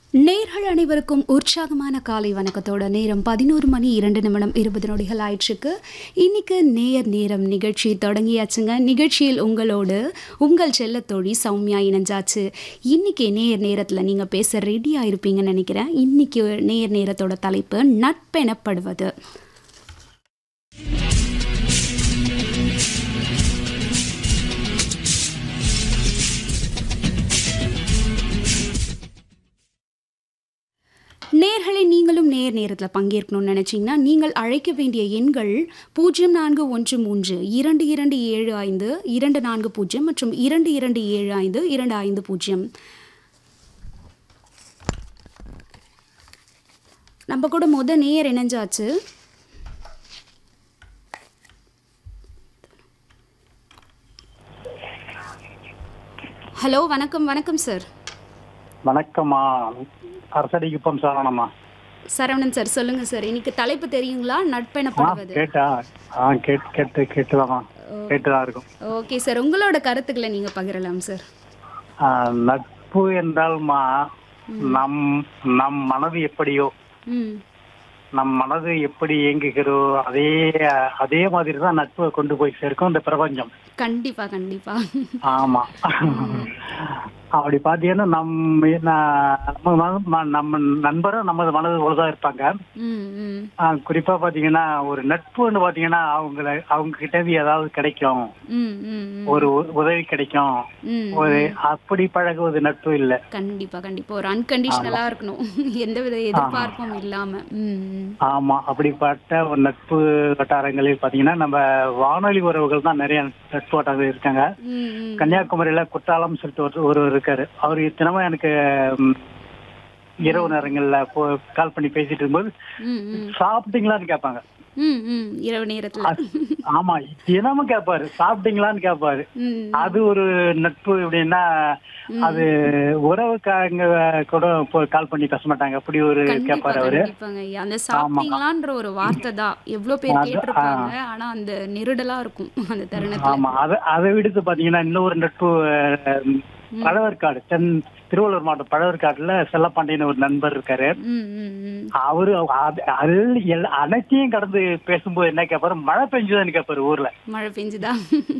நேர்கள் அனைவருக்கும் உற்சாகமான காலை வணக்கத்தோட நேரம் பதினோரு மணி இரண்டு நிமிடம் இருபது நொடிகள் ஆயிடுச்சுக்கு இன்னைக்கு நேர் நேரம் நிகழ்ச்சி தொடங்கியாச்சுங்க நிகழ்ச்சியில் உங்களோடு உங்கள் செல்லத்தோழி சௌமியா இணைஞ்சாச்சு இன்னைக்கு நேர் நேரத்தில் நீங்கள் பேச ரெடியாக இருப்பீங்கன்னு நினைக்கிறேன் இன்னைக்கு நேர் நேரத்தோட தலைப்பு நட்பெனப்படுவது நேர்களை நீங்களும் நேர் நேரத்தில் பங்கேற்கணும்னு நினச்சிங்கன்னா நீங்கள் அழைக்க வேண்டிய எண்கள் பூஜ்ஜியம் நான்கு ஒன்று மூன்று இரண்டு இரண்டு ஏழு ஐந்து இரண்டு நான்கு பூஜ்ஜியம் மற்றும் இரண்டு இரண்டு ஏழு ஐந்து இரண்டு ஐந்து பூஜ்ஜியம் நம்ம கூட முத நேர் இணைஞ்சாச்சு ஹலோ வணக்கம் வணக்கம் சார் வணக்கம்மா அரசடிக்குப்பம் சரவணம்மா சரவணன் சார் சொல்லுங்க சார் இன்னைக்கு தலைப்பு தெரியுங்களா ஆ நட்பெனப்படுவது கேட்டா ஆ கேட் கேட்டு கேட்டுதாம்மா கேட்டுதான் இருக்கும் ஓகே சார் உங்களோட கருத்துக்களை நீங்க பகிரலாம் சார் ஆ, நட்பு என்றால்மா நம் நம் மனது எப்படியோ ம் நம் மனது எப்படி இயங்குகிறோ அதே அதே மாதிரி தான் நட்பு கொண்டு போய் சேர்க்கும் இந்த பிரபஞ்சம் கண்டிப்பா கண்டிப்பா ஆமா அப்படி பாத்தீங்கன்னா நம்ம நான் நம்ம மன- ம- நம்ம நண்பரும் நமது மனது போலதான் இருப்பாங்க ம் ம் ஆ, குறிப்பா பாத்தீங்கன்னா ஒரு நட்புன்னு பாத்தீங்கன்னா அவங்கள அவங்க கிட்ட இருந்து ஏதாவது கிடைக்கும் ம் ம் ம். ஒரு உ- உதவி கிடைக்கும் ம் ஒரு அப்படி பழகுவது நட்பு இல்ல கண்டிப்பா கண்டிப்பா ஒரு அன்கண்டிஷனலா இருக்கணும் எந்த வித எதிர்பார்ப்பும் இல்லாம ம் ம். ஆமா அப்படிப்பட்ட ஒரு நட்பு வட்டாரங்களில் பாத்தீங்கன்னா நம்ம வானொலி உறவுகள் தான் நிறைய நட்பு வட்டாரங்கள் இருக்காங்க ம் ம் கன்னியாகுமரியில குற்றாலம் சொல்லிட்டு ஒரு ஒருவர் இருக்காரு அவரு தினமும் எனக்கு ம், இரவு நேரங்கள்ல போ- கால் பண்ணி பேசிட்டு இருக்கும்போது ம் ம் சாப்பிட்டீங்களான்னு கேட்பாங்க ம் ம் இரவு நேரத்துல ஆமா தினமும் கேட்பாரு சாப்பிட்டீங்களான்னு கேட்பாரு ம் அது ஒரு நட்பு எப்படின்னா அது உறவுக்காரங்க கூட இப்போ கால் பண்ணி பேச மாட்டாங்க அப்படி ஒரு கண்டிப்பா கேட்பாரு அவரு கண்டிப்பாங்க அந்த சாப்பிட்டீங்களான்ற ஒரு வார்த்தை தான் எவ்வளவு பேர் கேட்டிருப்பாங்க ஆனா அந்த நெருடலா இருக்கும் அந்த தருணத்துல ஆமா அதை அதை விடுத்து பாத்தீங்கன்னா இன்னொரு நட்பு அஹ், பழவர்காடு தென் திருவள்ளூர் மாவட்டம் பழவர்காடுல செல்லப்பாண்டியன் ஒரு நண்பர் இருக்காரு ம் ம் ம் அவரு அது அது எல்லா- அனைத்தையும் கடந்து பேசும்போது என்ன கேட்பாரு மழை பெஞ்சுதான்னு கேட்பாரு ஊர்ல மழை பெஞ்சுதா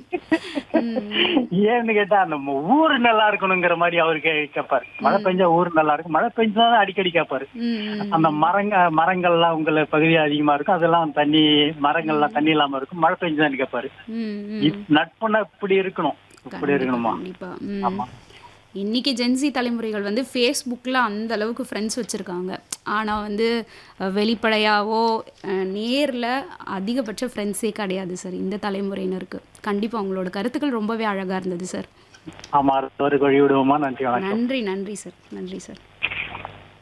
ம், ஏன்னு கேட்டா நம்ம ஊர் நல்லா இருக்கணுங்கிற மாதிரி அவரு கே- கேட்பாரு மழை பெஞ்சா ஊர் நல்லா இருக்கும் மழை பெஞ்சுதான் அடிக்கடி கேட்பாரு ம், ம். அந்த மரங்க மரங்கள்லாம் உங்களை பகுதி அதிகமா இருக்கும் அதெல்லாம் தண்ணி மரங்கள்லாம் தண்ணி இல்லாம இருக்கும் மழை பெஞ்சுதான் கேட்பாரு ம், ம். இப்- நட்புனா இப்படி இருக்கணும் இப்படி இருக்கணுமா கண்டிப்பா ம். இன்னைக்கு ஜென்சி தலைமுறைகள் வந்து ஃபேஸ்புக்கில் அந்த அளவுக்கு ஃப்ரெண்ட்ஸ் வச்சுருக்காங்க ஆனால் வந்து அஹ், வெளிப்படையாவோ நேரில் அதிகபட்ச ஃப்ரெண்ட்ஸே கிடையாது சார் இந்த தலைமுறையினருக்கு கண்டிப்பாக உங்களோட கருத்துக்கள் ரொம்பவே அழகாக இருந்தது சார் ஆமா அடுத்த வரை வழி விடுவோமா நன்றி வணக்கம் நன்றி நன்றி சார் நன்றி சார்